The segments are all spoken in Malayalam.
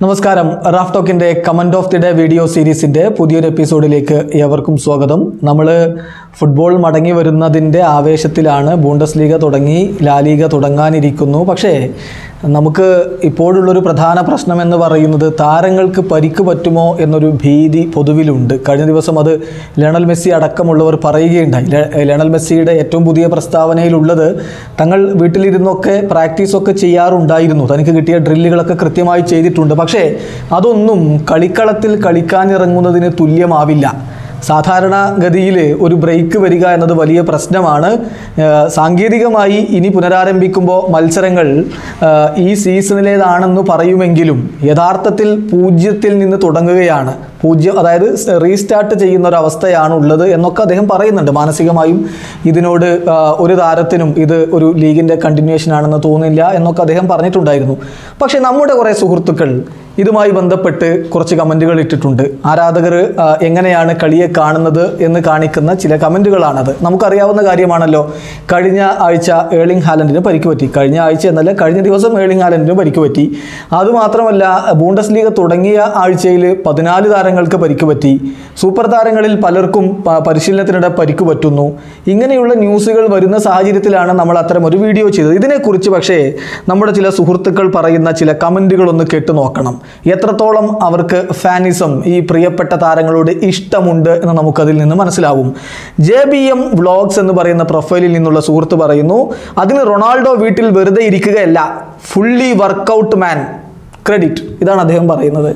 നമസ്കാരം റാഫ് ടോക്കിൻ്റെ comment of the day video സീരീസിൻ്റെ പുതിയൊരു എപ്പിസോഡിലേക്ക് ഏവർക്കും സ്വാഗതം നമ്മൾ ഫുട്ബോൾ മടങ്ങി വരുന്നതിൻ്റെ ആവേശത്തിലാണ് ബൂണ്ടസ് ലീഗ തുടങ്ങി ലാ ലീഗ തുടങ്ങാനിരിക്കുന്നു പക്ഷേ നമുക്ക് ഇപ്പോഴുള്ളൊരു പ്രധാന പ്രശ്നം എന്ന് പറയുന്നത് താരങ്ങൾക്ക് പരിക്ക് പറ്റുമോ എന്നൊരു ഭീതി പൊതുവിലുണ്ട് കഴിഞ്ഞ ദിവസം അത് ലയണൽ മെസ്സി അടക്കമുള്ളവർ പറയുകയുണ്ടായി ലെ- ലയണൽ മെസ്സിയുടെ ഏറ്റവും പുതിയ പ്രസ്താവനയിലുള്ളത് തങ്ങൾ വീട്ടിലിരുന്നൊക്കെ പ്രാക്ടീസൊക്കെ ചെയ്യാറുണ്ടായിരുന്നു തനിക്ക് കിട്ടിയ ഡ്രില്ലുകളൊക്കെ കൃത്യമായി ചെയ്തിട്ടുണ്ട് പക്ഷേ അതൊന്നും കളിക്കളത്തിൽ കളിക്കാനിറങ്ങുന്നതിന് തുല്യമാവില്ല സാധാരണഗതിയിൽ ഒരു ബ്രേക്ക് വരിക എന്നത് വലിയ പ്രശ്നമാണ് ഏഹ് സാങ്കേതികമായി ഇനി പുനരാരംഭിക്കുമ്പോൾ മത്സരങ്ങൾ ഏഹ് ഈ സീസണിലേതാണെന്ന് പറയുമെങ്കിലും യഥാർത്ഥത്തിൽ പൂജ്യത്തിൽ നിന്ന് തുടങ്ങുകയാണ് പൂജ്യം അതായത് റീസ്റ്റാർട്ട് ചെയ്യുന്ന ഒരു അവസ്ഥയാണ് ഉള്ളത് എന്നൊക്കെ അദ്ദേഹം പറയുന്നുണ്ട് മാനസികമായും ഇതിനോട് ആ, ഒരു താരത്തിനും ഇത് ഒരു ലീഗിൻ്റെ കണ്ടിന്യൂഷൻ ആണെന്ന് തോന്നില്ല എന്നൊക്കെ അദ്ദേഹം പറഞ്ഞിട്ടുണ്ടായിരുന്നു പക്ഷേ നമ്മുടെ കുറേ സുഹൃത്തുക്കൾ ഇതുമായി ബന്ധപ്പെട്ട് കുറച്ച് കമൻറ്റുകൾ ഇട്ടിട്ടുണ്ട് ആരാധകർ ആ, എങ്ങനെയാണ് കളിയെ കാണുന്നത് എന്ന് കാണിക്കുന്ന ചില കമൻറ്റുകളാണത് നമുക്കറിയാവുന്ന കാര്യമാണല്ലോ കഴിഞ്ഞ ആഴ്ച ഏളിംഗ് ഹാലൻഡിന് പരിക്ക് പറ്റി കഴിഞ്ഞ ആഴ്ച എന്നല്ല കഴിഞ്ഞ ദിവസം ഏളിംഗ് ഹാലൻഡിന് പരിക്ക് പറ്റി അതുമാത്രമല്ല ബൂണ്ടസ് ലീഗ് തുടങ്ങിയ ആഴ്ചയിൽ പതിനാല് താരങ്ങൾക്ക് പരിക്ക് പറ്റി സൂപ്പർ താരങ്ങളിൽ പലർക്കും പ- പരിശീലനത്തിനിടെ പരിക്ക് പറ്റുന്നു ഇങ്ങനെയുള്ള ന്യൂസുകൾ വരുന്ന സാഹചര്യത്തിലാണ് നമ്മൾ അത്തരം ഒരു വീഡിയോ ചെയ്തത് ഇതിനെക്കുറിച്ച് പക്ഷേ നമ്മുടെ ചില സുഹൃത്തുക്കൾ പറയുന്ന ചില കമൻറ്റുകൾ ഒന്ന് കേട്ടു നോക്കണം എത്രത്തോളം അവർക്ക് ഫാനിസം ഈ പ്രിയപ്പെട്ട താരങ്ങളോട് ഇഷ്ടമുണ്ട് എന്ന് നമുക്കതിൽ നിന്ന് മനസ്സിലാവും ജെ ബി എം വ്ളോഗ്സ് എന്ന് പറയുന്ന പ്രൊഫൈലിൽ നിന്നുള്ള സുഹൃത്ത് പറയുന്നു അതിന് റൊണാൾഡോ വീട്ടിൽ വെറുതെ ഇരിക്കുകയല്ല ഫുള്ളി വർക്കൗട്ട് മാൻ ക്രെഡിറ്റ് ഇതാണ് അദ്ദേഹം പറയുന്നത്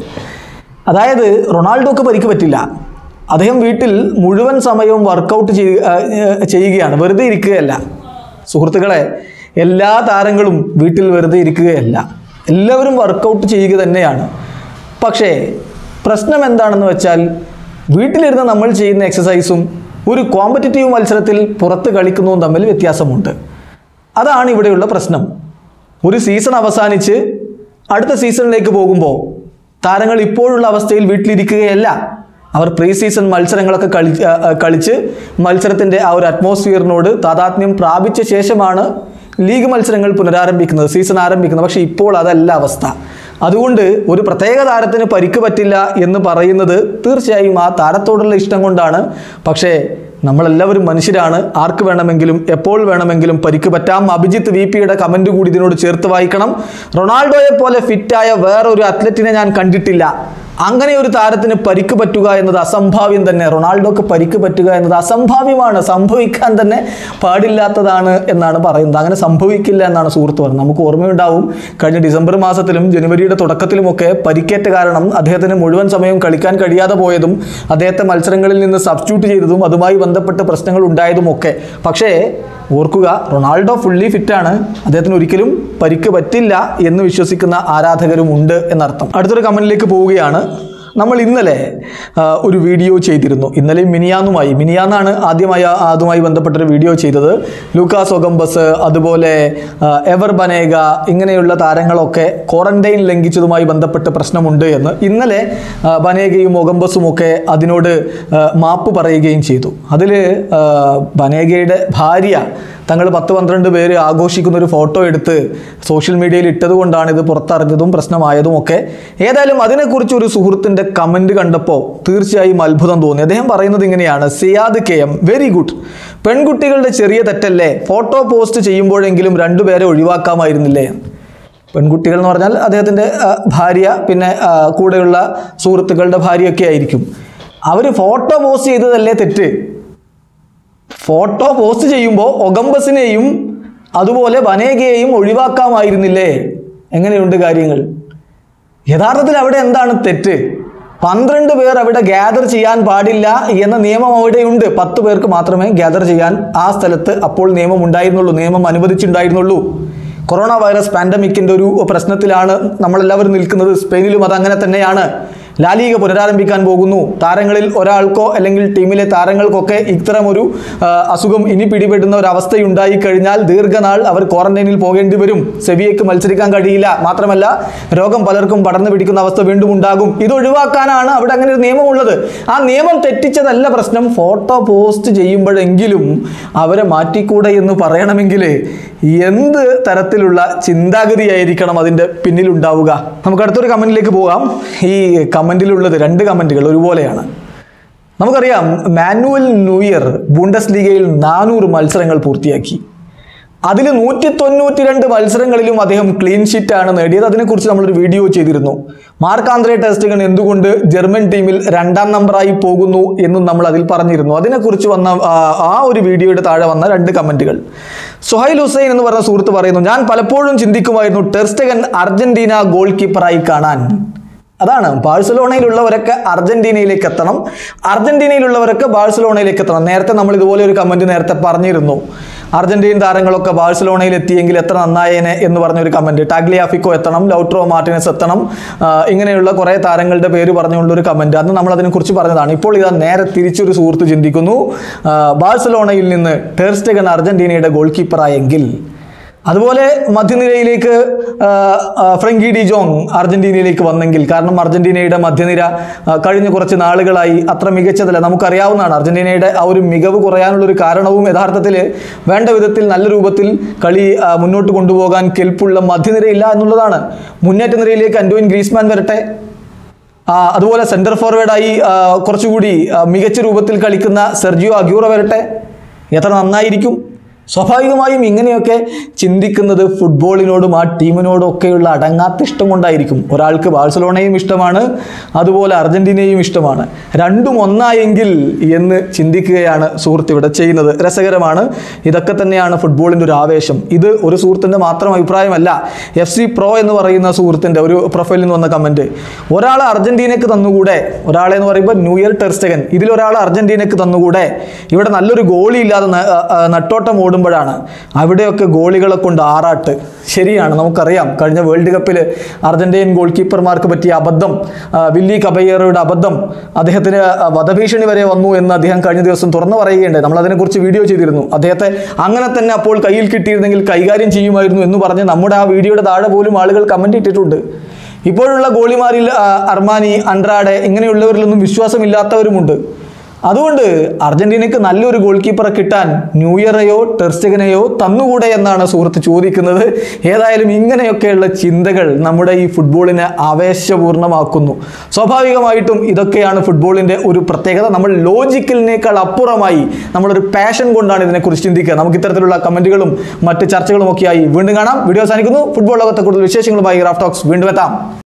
അതായത് റൊണാൾഡോക്ക് പരിക്ക് പറ്റില്ല അദ്ദേഹം വീട്ടിൽ മുഴുവൻ സമയവും വർക്കൗട്ട് ചെയ്യുകയാണ് വെറുതെ ഇരിക്കുകയല്ല സുഹൃത്തുക്കളെ എല്ലാ താരങ്ങളും വീട്ടിൽ വെറുതെ ഇരിക്കുകയല്ല എല്ലാവരും വർക്കൗട്ട് ചെയ്യുക തന്നെയാണ് പക്ഷേ പ്രശ്നം എന്താണെന്ന് വെച്ചാൽ വീട്ടിലിരുന്ന് നമ്മൾ ചെയ്യുന്ന എക്സസൈസും ഒരു കോമ്പറ്റിറ്റീവ് മത്സരത്തിൽ പുറത്ത് കളിക്കുന്നതും തമ്മിൽ വ്യത്യാസമുണ്ട് അതാണ് ഇവിടെയുള്ള പ്രശ്നം ഒരു സീസൺ അവസാനിച്ച് അടുത്ത സീസണിലേക്ക് പോകുമ്പോൾ താരങ്ങൾ ഇപ്പോഴുള്ള അവസ്ഥയിൽ വീട്ടിലിരിക്കുകയല്ല അവർ പ്രീ സീസൺ മത്സരങ്ങളൊക്കെ കളി ആ, ആ, കളിച്ച് മത്സരത്തിൻ്റെ ആ ഒരു അറ്റ്മോസ്ഫിയറിനോട് താതാത്മ്യം പ്രാപിച്ച ശേഷമാണ് ലീഗ് മത്സരങ്ങൾ പുനരാരംഭിക്കുന്നത് സീസൺ ആരംഭിക്കുന്നത് പക്ഷേ ഇപ്പോൾ അതല്ല അവസ്ഥ അതുകൊണ്ട് ഒരു പ്രത്യേക താരത്തിന് പരിക്ക് പറ്റില്ല എന്ന് പറയുന്നത് തീർച്ചയായും ആ താരത്തോടുള്ള ഇഷ്ടം കൊണ്ടാണ് പക്ഷേ നമ്മളെല്ലാവരും മനുഷ്യരാണ് ആർക്ക് വേണമെങ്കിലും എപ്പോൾ വേണമെങ്കിലും പരിക്ക് പറ്റാം അഭിജിത്ത് വി പിയുടെ കമൻറ്റ് കൂടി ഇതിനോട് ചേർത്ത് വായിക്കണം റൊണാൾഡോയെ പോലെ ഫിറ്റായ വേറൊരു അത്ലറ്റിനെ ഞാൻ കണ്ടിട്ടില്ല അങ്ങനെ ഒരു താരത്തിന് പരിക്ക് പറ്റുക എന്നത് അസംഭാവ്യം തന്നെ റൊണാൾഡോക്ക് പരിക്ക് പറ്റുക എന്നത് അസംഭാവ്യമാണ് സംഭവിക്കാൻ തന്നെ പാടില്ലാത്തതാണ് എന്നാണ് പറയുന്നത് അങ്ങനെ സംഭവിക്കില്ല എന്നാണ് സുഹൃത്ത് പറയുന്നത് നമുക്ക് ഓർമ്മയുണ്ടാവും കഴിഞ്ഞ ഡിസംബർ മാസത്തിലും ജനുവരിയുടെ തുടക്കത്തിലുമൊക്കെ പരിക്കേറ്റ കാരണം അദ്ദേഹത്തിന് മുഴുവൻ സമയവും കളിക്കാൻ കഴിയാതെ പോയതും അദ്ദേഹത്തെ മത്സരങ്ങളിൽ നിന്ന് സബ്സ്റ്റിറ്റ്യൂട്ട് ചെയ്തതും അതുമായി ബന്ധപ്പെട്ട് പ്രശ്നങ്ങൾ ഉണ്ടായതുമൊക്കെ പക്ഷേ ഓർക്കുക റൊണാൾഡോ ഫുള്ളി ഫിറ്റാണ് അദ്ദേഹത്തിന് ഒരിക്കലും പരിക്ക് പറ്റില്ല എന്ന് വിശ്വസിക്കുന്ന ആരാധകരും ഉണ്ട് എന്നർത്ഥം അടുത്തൊരു കമന്റിലേക്ക് പോവുകയാണ് നമ്മൾ ഇന്നലെ ആ, ഒരു വീഡിയോ ചെയ്തിരുന്നു ഇന്നലെയും മിനിയാന്നുമായി മിനിയാന്നാണ് ആദ്യമായി ആ- അതുമായി ബന്ധപ്പെട്ടൊരു വീഡിയോ ചെയ്തത് ലൂക്കാസ് ഒഗംബസ് അതുപോലെ ആ, എവർ ബനേഗ ഇങ്ങനെയുള്ള താരങ്ങളൊക്കെ ക്വാറന്റൈൻ ലംഘിച്ചതുമായി ബന്ധപ്പെട്ട് പ്രശ്നമുണ്ട് എന്ന് ഇന്നലെ ആ, ബനേഗയും ഒഗംബസും ഒക്കെ അതിനോട് ആ, മാപ്പ് പറയുകയും ചെയ്തു അതിൽ ബനേഗയുടെ ഭാര്യ തങ്ങൾ പത്ത് പന്ത്രണ്ട് പേര് ആഘോഷിക്കുന്ന ഒരു ഫോട്ടോ എടുത്ത് സോഷ്യൽ മീഡിയയിൽ ഇട്ടതുകൊണ്ടാണ് ഇത് പുറത്തറിഞ്ഞതും പ്രശ്നമായതും ഒക്കെ ഏതായാലും അതിനെക്കുറിച്ച് ഒരു സുഹൃത്തിൻ്റെ കമൻറ്റ് കണ്ടപ്പോൾ തീർച്ചയായും അത്ഭുതം തോന്നി അദ്ദേഹം പറയുന്നത് ഇങ്ങനെയാണ് സിയാദ് കെ എം വെരി ഗുഡ് പെൺകുട്ടികളുടെ ചെറിയ തെറ്റല്ലേ ഫോട്ടോ പോസ്റ്റ് ചെയ്യുമ്പോഴെങ്കിലും രണ്ടുപേരെ ഒഴിവാക്കാമായിരുന്നില്ലേ പെൺകുട്ടികൾ എന്ന് പറഞ്ഞാൽ അദ്ദേഹത്തിൻ്റെ ആ, ഭാര്യ പിന്നെ ആ, കൂടെയുള്ള സുഹൃത്തുക്കളുടെ ഭാര്യയൊക്കെ ആയിരിക്കും അവർ ഫോട്ടോ പോസ്റ്റ് ചെയ്തതല്ലേ തെറ്റ് ഫോട്ടോ പോസ്റ്റ് ചെയ്യുമ്പോൾ ഒഗംബസിനെയും അതുപോലെ വനേഗയെയും ഒഴിവാക്കാമായിരുന്നില്ലേ എങ്ങനെയുണ്ട് കാര്യങ്ങൾ യഥാർത്ഥത്തിൽ അവിടെ എന്താണ് തെറ്റ് പന്ത്രണ്ട് പേർ അവിടെ ഗ്യാദർ ചെയ്യാൻ പാടില്ല എന്ന നിയമം അവിടെയുണ്ട് പത്ത് പേർക്ക് മാത്രമേ ഗ്യാദർ ചെയ്യാൻ ആ സ്ഥലത്ത് അപ്പോൾ നിയമം ഉണ്ടായിരുന്നുള്ളൂ നിയമം അനുവദിച്ചിട്ടുണ്ടായിരുന്നുള്ളൂ കൊറോണ വൈറസ് പാൻഡമിക്കിൻ്റെ ഒരു പ്രശ്നത്തിലാണ് നമ്മളെല്ലാവരും നിൽക്കുന്നത് സ്പെയിനിലും അത് അങ്ങനെ തന്നെയാണ് ലാലീഗ പുനരാരംഭിക്കാൻ പോകുന്നു താരങ്ങളിൽ ഒരാൾക്കോ അല്ലെങ്കിൽ ടീമിലെ താരങ്ങൾക്കൊക്കെ ഇത്തരമൊരു ആ, അസുഖം ഇനി പിടിപെടുന്ന ഒരു അവസ്ഥയുണ്ടായി കഴിഞ്ഞാൽ ദീർഘനാൾ അവർ ക്വാറന്റൈനിൽ പോകേണ്ടി വരും സെവിയയ്ക്ക് മത്സരിക്കാൻ കഴിയില്ല മാത്രമല്ല രോഗം പലർക്കും പടർന്നു പിടിക്കുന്ന അവസ്ഥ വീണ്ടും ഉണ്ടാകും ഇത് ഒഴിവാക്കാനാണ് അവിടെ അങ്ങനെ ഒരു നിയമമുള്ളത് ആ നിയമം തെറ്റിച്ചതല്ല പ്രശ്നം ഫോട്ടോ പോസ്റ്റ് ചെയ്യുമ്പോഴെങ്കിലും അവരെ മാറ്റിക്കൂടെ എന്ന് പറയണമെങ്കിൽ എന്ത് തരത്തിലുള്ള ചിന്താഗതിയായിരിക്കണം അതിൻ്റെ പിന്നിലുണ്ടാവുക നമുക്ക് അടുത്തൊരു കമന്റിലേക്ക് പോകാം ഈ കമന്റിലുള്ളത് രണ്ട് കമന്റുകൾ ഒരുപോലെയാണ് നമുക്കറിയാം മാനുവൽ ന്യൂയർ ബുണ്ടസ് ലീഗയിൽ നാനൂറ് മത്സരങ്ങൾ പൂർത്തിയാക്കി അതിൽ നൂറ്റി തൊണ്ണൂറ്റി രണ്ട് മത്സരങ്ങളിലും അദ്ദേഹം ക്ലീൻ ഷീറ്റ് ആണ് നേടിയത് അതിനെക്കുറിച്ച് നമ്മളൊരു വീഡിയോ ചെയ്തിരുന്നു മാർക്ക് ആന്ത്രേ ടെസ്റ്റുകൾ എന്തുകൊണ്ട് ജർമ്മൻ ടീമിൽ രണ്ടാം നമ്പറായി പോകുന്നു എന്നും നമ്മൾ അതിൽ പറഞ്ഞിരുന്നു അതിനെക്കുറിച്ച് വന്ന ആ, ആ ഒരു വീഡിയോയുടെ താഴെ വന്ന രണ്ട് കമന്റുകൾ സുഹൈൽ ഹുസൈൻ എന്ന് പറഞ്ഞ സുഹൃത്ത് പറയുന്നു ഞാൻ പലപ്പോഴും ചിന്തിക്കുമായിരുന്നു ടെർസ്റ്റഗൻ അർജന്റീന ഗോൾ കീപ്പറായി കാണാൻ അതാണ് ബാഴ്സലോണയിലുള്ളവരൊക്കെ അർജന്റീനയിലേക്ക് എത്തണം അർജന്റീനയിലുള്ളവരൊക്കെ ബാഴ്സലോണയിലേക്ക് എത്തണം നേരത്തെ നമ്മൾ ഇതുപോലെ ഒരു കമന്റ് നേരത്തെ പറഞ്ഞിരുന്നു അർജന്റീൻ താരങ്ങളൊക്കെ ബാഴ്സലോണയിൽ എത്തിയെങ്കിൽ എത്ര നന്നായേനെ എന്ന് പറഞ്ഞൊരു കമന്റ് ടാഗ്ലിയാഫിക്കോ എത്തണം ലൗട്രോ മാർട്ടിനസ് എത്തണം ആ, ഇങ്ങനെയുള്ള കുറേ താരങ്ങളുടെ പേര് പറഞ്ഞുകൊണ്ടുള്ള ഒരു കമന്റ് അന്ന് നമ്മൾ അതിനെക്കുറിച്ച് പറഞ്ഞതാണ് ഇപ്പോൾ ഇതാ നേരെ തിരിച്ചൊരു സുഹൃത്ത് ചിന്തിക്കുന്നു ആ, ബാഴ്സലോണയിൽ നിന്ന് ടേർസ്റ്റഗൻ അർജന്റീനയുടെ ഗോൾ കീപ്പറായെങ്കിൽ അതുപോലെ മധ്യനിരയിലേക്ക് ആ, ആ, ഫ്രങ്കി ഡി ജോങ് അർജന്റീനയിലേക്ക് വന്നെങ്കിൽ കാരണം അർജന്റീനയുടെ മധ്യനിര ആ, കഴിഞ്ഞ കുറച്ച് നാളുകളായി അത്ര മികച്ചതല്ല നമുക്കറിയാവുന്നതാണ് അർജന്റീനയുടെ ആ ഒരു മികവ് കുറയാനുള്ള ഒരു കാരണവും യഥാർത്ഥത്തിൽ വേണ്ട വിധത്തിൽ നല്ല രൂപത്തിൽ കളി ആ, മുന്നോട്ട് കൊണ്ടുപോകാൻ കെൽപ്പുള്ള മധ്യനിരയില്ല എന്നുള്ളതാണ് മുന്നേറ്റ നിരയിലേക്ക് അൻഡോയിൻ ഗ്രീസ്മാൻ വരട്ടെ ആ, അതുപോലെ സെന്റർ ഫോർവേഡായി ആ, കുറച്ചുകൂടി ആ, മികച്ച രൂപത്തിൽ കളിക്കുന്ന സെർജിയോ അഗ്യൂറ വരട്ടെ എത്ര നന്നായിരിക്കും സ്വാഭാവികമായും ഇങ്ങനെയൊക്കെ ചിന്തിക്കുന്നത് ഫുട്ബോളിനോടും ആ ടീമിനോടും ഒക്കെയുള്ള അടങ്ങാത്ത ഇഷ്ടം കൊണ്ടായിരിക്കും ഒരാൾക്ക് ബാഴ്സലോണയും ഇഷ്ടമാണ് അതുപോലെ അർജന്റീനയും ഇഷ്ടമാണ് രണ്ടും ഒന്നായെങ്കിൽ എന്ന് ചിന്തിക്കുകയാണ് സുഹൃത്ത് ഇവിടെ ചെയ്യുന്നത് രസകരമാണ് ഇതൊക്കെ തന്നെയാണ് ഫുട്ബോളിൻ്റെ ഒരു ആവേശം ഇത് ഒരു സുഹൃത്തിൻ്റെ മാത്രം അഭിപ്രായമല്ല എഫ് സി പ്രോ എന്ന് പറയുന്ന സുഹൃത്തിൻ്റെ ഒരു പ്രൊഫൈലിൽ നിന്ന് വന്ന കമൻറ്റ് ഒരാൾ അർജന്റീനയ്ക്ക് തന്നുകൂടെ ഒരാളെ എന്ന് പറയുമ്പോൾ ന്യൂ ഇയർ ടെർസ്റ്റഗൻ ഇതിലൊരാൾ അർജന്റീനയ്ക്ക് തന്നുകൂടെ ഇവിടെ നല്ലൊരു ഗോളി ഇല്ലാതെ ന- ആ, ആ, നട്ടോട്ടം ഓടുമ്പോഴാണ് അവിടെയൊക്കെ ഗോളികളെ കൊണ്ട് ആറാട്ട് ശരിയാണ് നമുക്കറിയാം കഴിഞ്ഞ വേൾഡ് കപ്പിൽ അർജന്റീൻ ഗോൾ കീപ്പർമാർക്ക് പറ്റിയ അബദ്ധം ആ, വില്ലി കബയ്യറയുടെ അബദ്ധം അദ്ദേഹത്തിന് ആ, വധഭീഷണി വരെ വന്നു എന്ന് അദ്ദേഹം കഴിഞ്ഞ ദിവസം തുറന്നു പറയുകയുണ്ടായി നമ്മൾ അതിനെക്കുറിച്ച് വീഡിയോ ചെയ്തിരുന്നു അദ്ദേഹത്തെ അങ്ങനെ തന്നെ അപ്പോൾ കയ്യിൽ കിട്ടിയിരുന്നെങ്കിൽ കൈകാര്യം ചെയ്യുമായിരുന്നു എന്ന് പറഞ്ഞ് നമ്മുടെ ആ വീഡിയോയുടെ താഴെ പോലും ആളുകൾ കമന്റ് ഇട്ടിട്ടുണ്ട് ഇപ്പോഴുള്ള ഗോളിമാരിൽ ആ, അർമാനി അൻഡ്രാഡെ ഇങ്ങനെയുള്ളവരിലൊന്നും വിശ്വാസമില്ലാത്തവരുമുണ്ട് അതുകൊണ്ട് അർജന്റീനയ്ക്ക് നല്ലൊരു ഗോൾ കീപ്പറെ കിട്ടാൻ ന്യൂ ഇയറെയോ ടെർസ്റ്റഗനെയോ തന്നുകൂടെ എന്നാണ് സുഹൃത്ത് ചോദിക്കുന്നത് ഏതായാലും ഇങ്ങനെയൊക്കെയുള്ള ചിന്തകൾ നമ്മുടെ ഈ ഫുട്ബോളിനെ ആവേശപൂർണ്ണമാക്കുന്നു സ്വാഭാവികമായിട്ടും ഇതൊക്കെയാണ് ഫുട്ബോളിൻ്റെ ഒരു പ്രത്യേകത നമ്മൾ ലോജിക്കലിനേക്കാൾ അപ്പുറമായി നമ്മളൊരു പാഷൻ കൊണ്ടാണ് ഇതിനെക്കുറിച്ച് ചിന്തിക്കുക നമുക്ക് ഇത്തരത്തിലുള്ള കമൻറ്റുകളും മറ്റ് ചർച്ചകളും ഒക്കെയായി വീണ്ടും കാണാം വീഡിയോ അവസാനിക്കുന്നു ഫുട്ബോൾ ലോകത്തെ കൂടുതൽ വിശേഷങ്ങളുമായി റാഫ് ടോക്സ് വീണ്ടും എത്താം